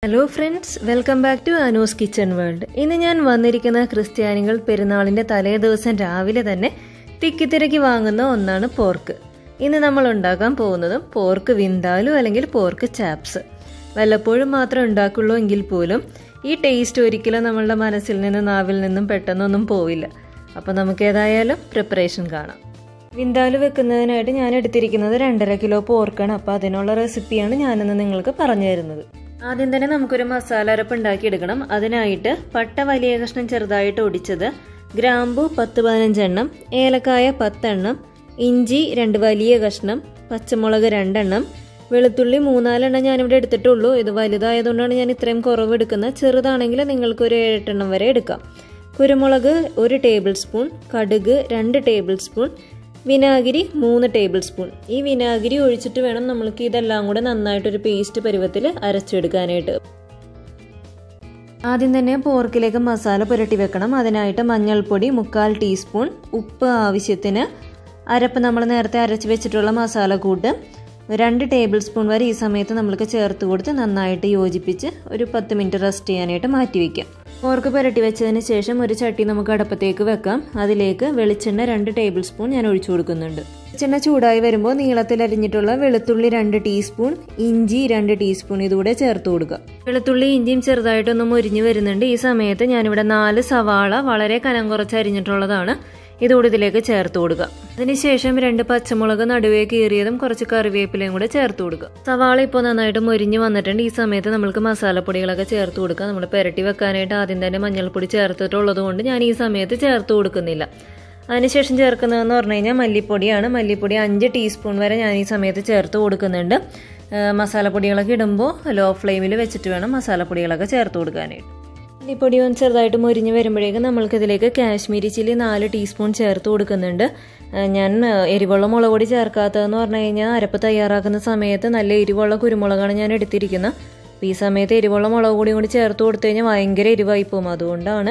hello friends welcome back to Anu's kitchen world ഇന്ന് ഞാൻ വന്നിരിക്കുന്ന ക്രിസ്ത്യാനികൾ പെരുന്നാളിന്റെ തലേ ദിവസം രാവിലെ തന്നെ തിക്കിത്തിരക്കി വാങ്ങുന്ന ഒന്നാണ് പോർക്ക് ഇന്ന് നമ്മൾ ഉണ്ടാക്കാൻ പോകുന്നതും പോർക്ക് വിന്താലു അല്ലെങ്കിൽ പോർക്ക് ചാപ്സ് വല്ലപ്പോഴും മാത്രം ഉണ്ടാക്കുള്ളൂ എങ്കിൽ പോലും ഈ ടേസ്റ്റ് ഒരിക്കലും നമ്മളുടെ മനസ്സിൽ നിന്ന് നാവിൽ നിന്നും പെട്ടെന്നൊന്നും പോവില്ല അപ്പോൾ നമുക്ക് ഏതായാലും പ്രിപ്പറേഷൻ കാണാം വിന്താലു വെക്കുന്നതിനായിട്ട് ഞാൻ എടുത്തിരിക്കുന്നത് രണ്ടര കിലോ പോർക്കാണ് അപ്പോൾ അതിനുള്ള റെസിപ്പിയാണ് ഞാനിന്ന് നിങ്ങൾക്ക് പറഞ്ഞു തരുന്നത് ആദ്യം തന്നെ നമുക്കൊരു മസാല അരപ്പ് ഉണ്ടാക്കിയെടുക്കണം അതിനായിട്ട് പട്ട വലിയ കഷ്ണം ചെറുതായിട്ട് ഒടിച്ചത് ഗ്രാമ്പു പത്ത് പതിനഞ്ചെണ്ണം ഏലക്കായ പത്തെണ്ണം ഇഞ്ചി രണ്ട് വലിയ കഷ്ണം പച്ചമുളക് രണ്ടെണ്ണം വെളുത്തുള്ളി മൂന്നാലെണ്ണം ഞാനിവിടെ എടുത്തിട്ടുള്ളൂ ഇത് വലുതായതുകൊണ്ടാണ് ഞാൻ ഇത്രയും കുറവ് എടുക്കുന്നത് ചെറുതാണെങ്കിൽ നിങ്ങൾക്ക് ഒരു ഏഴെട്ടെണ്ണം വരെ എടുക്കാം കുരുമുളക് ഒരു ടേബിൾ സ്പൂൺ കടുക് രണ്ട് ടേബിൾ സ്പൂൺ വിനാഗിരി മൂന്ന് ടേബിൾ സ്പൂൺ ഈ വിനാഗിരി ഒഴിച്ചിട്ട് വേണം നമ്മൾക്ക് ഇതെല്ലാം കൂടെ നന്നായിട്ടൊരു പേസ്റ്റ് പരുവത്തിൽ അരച്ചെടുക്കാനായിട്ട് ആദ്യം തന്നെ പോർക്കിലേക്ക് മസാല പുരട്ടി വെക്കണം അതിനായിട്ട് മഞ്ഞൾപ്പൊടി മുക്കാൽ ടീസ്പൂൺ ഉപ്പ് ആവശ്യത്തിന് അരപ്പ് നമ്മൾ നേരത്തെ അരച്ച് വെച്ചിട്ടുള്ള മസാല കൂട്ട് രണ്ട് ടേബിൾ സ്പൂൺ വരെ ഈ സമയത്ത് നമ്മൾക്ക് ചേർത്ത് കൊടുത്ത് നന്നായിട്ട് യോജിപ്പിച്ച് ഒരു പത്ത് മിനിറ്റ് റെസ്റ്റ് ചെയ്യാനായിട്ട് മാറ്റി വയ്ക്കാം പോർക്ക് പുരട്ടി വെച്ചതിന് ശേഷം ഒരു ചട്ടി നമുക്ക് അടുപ്പത്തേക്ക് വെക്കാം അതിലേക്ക് വെളിച്ചെണ്ണ രണ്ട് ടേബിൾ സ്പൂൺ ഞാൻ ഒഴിച്ചു കൊടുക്കുന്നുണ്ട് വെളിച്ചെണ്ണ ചൂടായി വരുമ്പോൾ നീളത്തിൽ അരിഞ്ഞിട്ടുള്ള വെളുത്തുള്ളി രണ്ട് ടീസ്പൂൺ ഇഞ്ചി രണ്ട് ടീസ്പൂൺ ഇതുകൂടെ ചേർത്ത് കൊടുക്കുക വെളുത്തുള്ളി ഇഞ്ചിയും ചെറുതായിട്ടൊന്ന് മുരിഞ്ഞു വരുന്നുണ്ട് ഈ സമയത്ത് ഞാനിവിടെ നാല് സവാള വളരെ കനം കുറച്ച് അരിഞ്ഞിട്ടുള്ളതാണ് ഇതുകൂടി ഇതിലേക്ക് ചേർത്ത് കൊടുക്കുക അതിനുശേഷം രണ്ട് പച്ചമുളക് നടുവേ കീറിയതും കുറച്ച് കറിവേപ്പിലയും കൂടെ ചേർത്ത് കൊടുക്കുക സവാള ഇപ്പോൾ നന്നായിട്ട് മൊരിഞ്ഞ് വന്നിട്ടുണ്ട് ഈ സമയത്ത് നമുക്ക് മസാലപ്പൊടികളൊക്കെ ചേർത്ത് കൊടുക്കുക നമ്മൾ പെരട്ടി വെക്കാനായിട്ട് ആദ്യം തന്നെ മഞ്ഞൾപ്പൊടി ചേർത്തിട്ടുള്ളത് കൊണ്ട് ഞാൻ ഈ സമയത്ത് ചേർത്ത് കൊടുക്കുന്നില്ല അതിനുശേഷം ചേർക്കുന്നതെന്ന് പറഞ്ഞു കഴിഞ്ഞാൽ മല്ലിപ്പൊടിയാണ് മല്ലിപ്പൊടി അഞ്ച് ടീസ്പൂൺ വരെ ഞാൻ ഈ സമയത്ത് ചേർത്ത് കൊടുക്കുന്നുണ്ട് മസാലപ്പൊടികളൊക്കെ ഇടുമ്പോൾ ലോ ഫ്ലെയിമിൽ വെച്ചിട്ട് വേണം മസാലപ്പൊടികളൊക്കെ ചേർത്ത് കൊടുക്കാനായിട്ട് മല്ലിപ്പൊടി ഒന്ന് ചെറുതായിട്ട് മുരിഞ്ഞ് വരുമ്പോഴേക്കും നമ്മൾക്കിതിലേക്ക് കാശ്മീരി ചില്ലി നാല് ടീസ്പൂൺ ചേർത്ത് കൊടുക്കുന്നുണ്ട് ഞാൻ എരിവുള്ള മുളക് പൊടി ചേർക്കാത്തതെന്ന് പറഞ്ഞു കഴിഞ്ഞാൽ അരപ്പ് തയ്യാറാക്കുന്ന സമയത്ത് നല്ല എരിവുള്ള കുരുമുളകാണ് ഞാൻ എടുത്തിരിക്കുന്നത് അപ്പോൾ ഈ സമയത്ത് എരിവുള്ള മുളക് പൊടിയും കൂടി ചേർത്ത് കൊടുത്തു കഴിഞ്ഞാൽ ഭയങ്കര എരിവായി പോകും അതുകൊണ്ടാണ്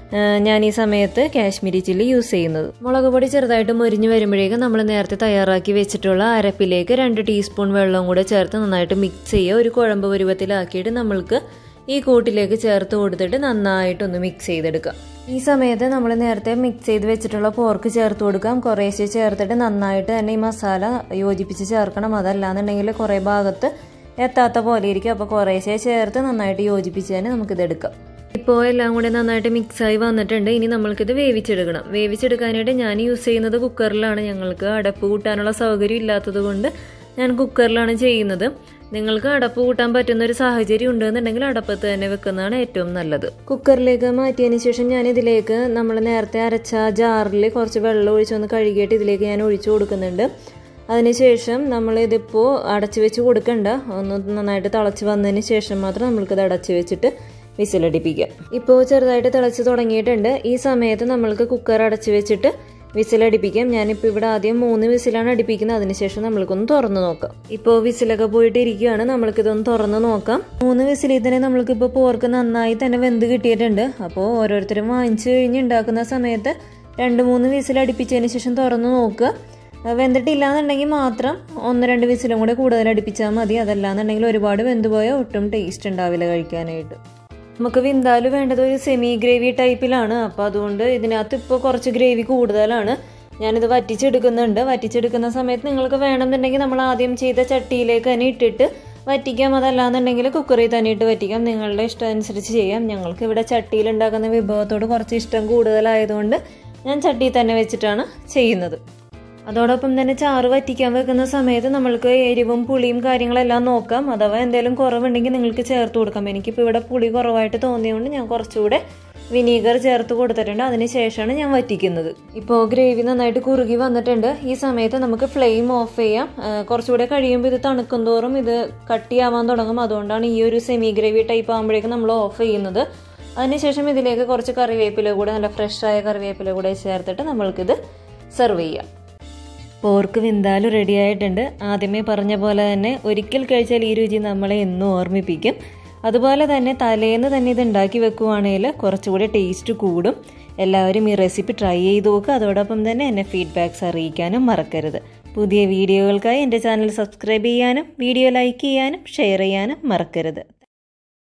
ഞാൻ ഈ സമയത്ത് കാശ്മീരി ചില്ലി യൂസ് ചെയ്യുന്നത് മുളക് പൊടി ചെറുതായിട്ട് മുരിഞ്ഞ് വരുമ്പോഴേക്കും നമ്മൾ നേരത്തെ തയ്യാറാക്കി വെച്ചിട്ടുള്ള അരപ്പിലേക്ക് രണ്ട് ടീസ്പൂൺ വെള്ളം കൂടെ ചേർത്ത് നന്നായിട്ട് മിക്സ് ചെയ്യുക ഒരു കുഴമ്പ് പരുവത്തിലാക്കിയിട്ട് നമ്മൾക്ക് ഈ കൂട്ടിലേക്ക് ചേർത്ത് കൊടുത്തിട്ട് നന്നായിട്ടൊന്ന് മിക്സ് ചെയ്തെടുക്കാം ഈ സമയത്ത് നമ്മൾ നേരത്തെ മിക്സ് ചെയ്ത് വെച്ചിട്ടുള്ള പോർക്ക് ചേർത്ത് കൊടുക്കാം കുറേശ്ശെ ചേർത്തിട്ട് നന്നായിട്ട് തന്നെ ഈ മസാല യോജിപ്പിച്ച് ചേർക്കണം അതല്ലാന്നുണ്ടെങ്കിൽ കുറേ ഭാഗത്ത് എത്താത്ത പോലെ ഇരിക്കും അപ്പോൾ കുറേശ്ശെ ചേർത്ത് നന്നായിട്ട് യോജിപ്പിച്ച് തന്നെ നമുക്കിതെടുക്കാം ഇപ്പോൾ എല്ലാം കൂടെ നന്നായിട്ട് മിക്സായി വന്നിട്ടുണ്ട് ഇനി നമ്മൾക്കിത് വേവിച്ചെടുക്കണം വേവിച്ചെടുക്കാനായിട്ട് ഞാൻ യൂസ് ചെയ്യുന്നത് കുക്കറിലാണ് ഞങ്ങൾക്ക് അടപ്പ് കൂട്ടാനുള്ള സൗകര്യം ഇല്ലാത്തത് കൊണ്ട് ഞാൻ കുക്കറിലാണ് ചെയ്യുന്നത് നിങ്ങൾക്ക് അടപ്പ് കൂട്ടാൻ പറ്റുന്ന ഒരു സാഹചര്യം ഉണ്ടെന്നുണ്ടെങ്കിൽ അടപ്പത്ത് തന്നെ വെക്കുന്നതാണ് ഏറ്റവും നല്ലത് കുക്കറിലേക്ക് മാറ്റിയതിന് ശേഷം ഞാൻ ഇതിലേക്ക് നമ്മൾ നേരത്തെ അരച്ച ജാറിൽ കുറച്ച് വെള്ളം ഒഴിച്ചൊന്ന് കഴുകിയിട്ട് ഇതിലേക്ക് ഞാൻ ഒഴിച്ചു കൊടുക്കുന്നുണ്ട് അതിനുശേഷം നമ്മൾ ഇതിപ്പോൾ അടച്ചു വെച്ച് കൊടുക്കണ്ട ഒന്ന് നന്നായിട്ട് തിളച്ച് വന്നതിന് ശേഷം മാത്രം നമ്മൾക്കിത് അടച്ചു വെച്ചിട്ട് വിസിലടിപ്പിക്കാം ഇപ്പോൾ ചെറുതായിട്ട് തിളച്ച് തുടങ്ങിയിട്ടുണ്ട് ഈ സമയത്ത് നമ്മൾക്ക് കുക്കർ അടച്ചു വെച്ചിട്ട് വിസിലടിപ്പിക്കാം ഞാനിപ്പോൾ ഇവിടെ ആദ്യം മൂന്ന് വിസിലാണ് അടുപ്പിക്കുന്നത് അതിനുശേഷം നമ്മൾക്കൊന്ന് തുറന്ന് നോക്കാം ഇപ്പോൾ വിസിലൊക്കെ പോയിട്ട് ഇരിക്കുകയാണ് നമ്മൾക്കിതൊന്ന് തുറന്ന് നോക്കാം മൂന്ന് വിസിലിൽ തന്നെ നമ്മൾക്കിപ്പോൾ പോർക്ക് നന്നായി തന്നെ വെന്ത് കിട്ടിയിട്ടുണ്ട് അപ്പോൾ ഓരോരുത്തരും വാങ്ങിച്ചു കഴിഞ്ഞ് ഉണ്ടാക്കുന്ന സമയത്ത് രണ്ട് മൂന്ന് വിസിൽ അടുപ്പിച്ചതിന് ശേഷം തുറന്ന് നോക്കുക വെന്തിട്ടില്ല എന്നുണ്ടെങ്കിൽ മാത്രം ഒന്ന് രണ്ട് വിസിലും കൂടെ കൂടുതൽ അടുപ്പിച്ചാൽ മതി അതല്ലാന്നുണ്ടെങ്കിൽ ഒരുപാട് വെന്തുപോയാൽ ഒട്ടും ടേസ്റ്റ് ഉണ്ടാവില്ല കഴിക്കാനായിട്ട് നമുക്ക് വിന്താല് വേണ്ടത് ഒരു സെമി ഗ്രേവി ടൈപ്പിലാണ് അപ്പോൾ അതുകൊണ്ട് ഇതിനകത്ത് ഇപ്പോൾ കുറച്ച് ഗ്രേവി കൂടുതലാണ് ഞാനിത് വറ്റിച്ചെടുക്കുന്നുണ്ട് വറ്റിച്ചെടുക്കുന്ന സമയത്ത് നിങ്ങൾക്ക് വേണമെന്നുണ്ടെങ്കിൽ നമ്മൾ ആദ്യം ചെയ്ത ചട്ടിയിലേക്ക് തന്നെ ഇട്ടിട്ട് വറ്റിക്കാം അതല്ലാന്നുണ്ടെങ്കിൽ കുക്കറിൽ തന്നെ ഇട്ട് വറ്റിക്കാം നിങ്ങളുടെ ഇഷ്ടം അനുസരിച്ച് ചെയ്യാം ഞങ്ങൾക്ക് ഇവിടെ ചട്ടിയിൽ ഉണ്ടാക്കുന്ന വിഭവത്തോട് കുറച്ച് ഇഷ്ടം കൂടുതലായതുകൊണ്ട് ഞാൻ ചട്ടിയിൽ തന്നെ വെച്ചിട്ടാണ് ചെയ്യുന്നത് അതോടൊപ്പം തന്നെ ചാറ് വറ്റിക്കാൻ വെക്കുന്ന സമയത്ത് നമ്മൾക്ക് എരിവും പുളിയും കാര്യങ്ങളെല്ലാം നോക്കാം അഥവാ എന്തെങ്കിലും കുറവുണ്ടെങ്കിൽ നിങ്ങൾക്ക് ചേർത്ത് കൊടുക്കാം എനിക്കിപ്പോൾ ഇവിടെ പുളി കുറവായിട്ട് തോന്നിയതുകൊണ്ട് ഞാൻ കുറച്ചുകൂടെ വിനീഗർ ചേർത്ത് കൊടുത്തിട്ടുണ്ട് അതിന് ശേഷമാണ് ഞാൻ വറ്റിക്കുന്നത് ഇപ്പോൾ ഗ്രേവി നന്നായിട്ട് കുറുകി വന്നിട്ടുണ്ട് ഈ സമയത്ത് നമുക്ക് ഫ്ലെയിം ഓഫ് ചെയ്യാം കുറച്ചുകൂടെ കഴിയുമ്പോൾ ഇത് തണുക്കും തോറും ഇത് കട്ടിയാവാൻ തുടങ്ങും അതുകൊണ്ടാണ് ഈ ഒരു സെമി ഗ്രേവി ടൈപ്പ് ആകുമ്പോഴേക്കും നമ്മൾ ഓഫ് ചെയ്യുന്നത് അതിനുശേഷം ഇതിലേക്ക് കുറച്ച് കറിവേപ്പില കൂടെ നല്ല ഫ്രഷായ കറിവേപ്പില കൂടെ ചേർത്തിട്ട് നമ്മൾക്കിത് സെർവ് ചെയ്യാം പോർക്ക് വിന്താലും റെഡി ആയിട്ടുണ്ട് ആദ്യമേ പറഞ്ഞ പോലെ തന്നെ ഒരിക്കൽ കഴിച്ചാൽ ഈ രുചി നമ്മളെ എന്നും ഓർമ്മിപ്പിക്കും അതുപോലെ തന്നെ തലേന്ന് തന്നെ ഇത് ഉണ്ടാക്കി വെക്കുവാണെങ്കിൽ കുറച്ചുകൂടി ടേസ്റ്റ് കൂടും എല്ലാവരും ഈ റെസിപ്പി ട്രൈ ചെയ്ത് നോക്കുക അതോടൊപ്പം തന്നെ എന്നെ ഫീഡ്ബാക്ക്സ് അറിയിക്കാനും മറക്കരുത് പുതിയ വീഡിയോകൾക്കായി എൻ്റെ ചാനൽ സബ്സ്ക്രൈബ് ചെയ്യാനും വീഡിയോ ലൈക്ക് ചെയ്യാനും ഷെയർ ചെയ്യാനും മറക്കരുത്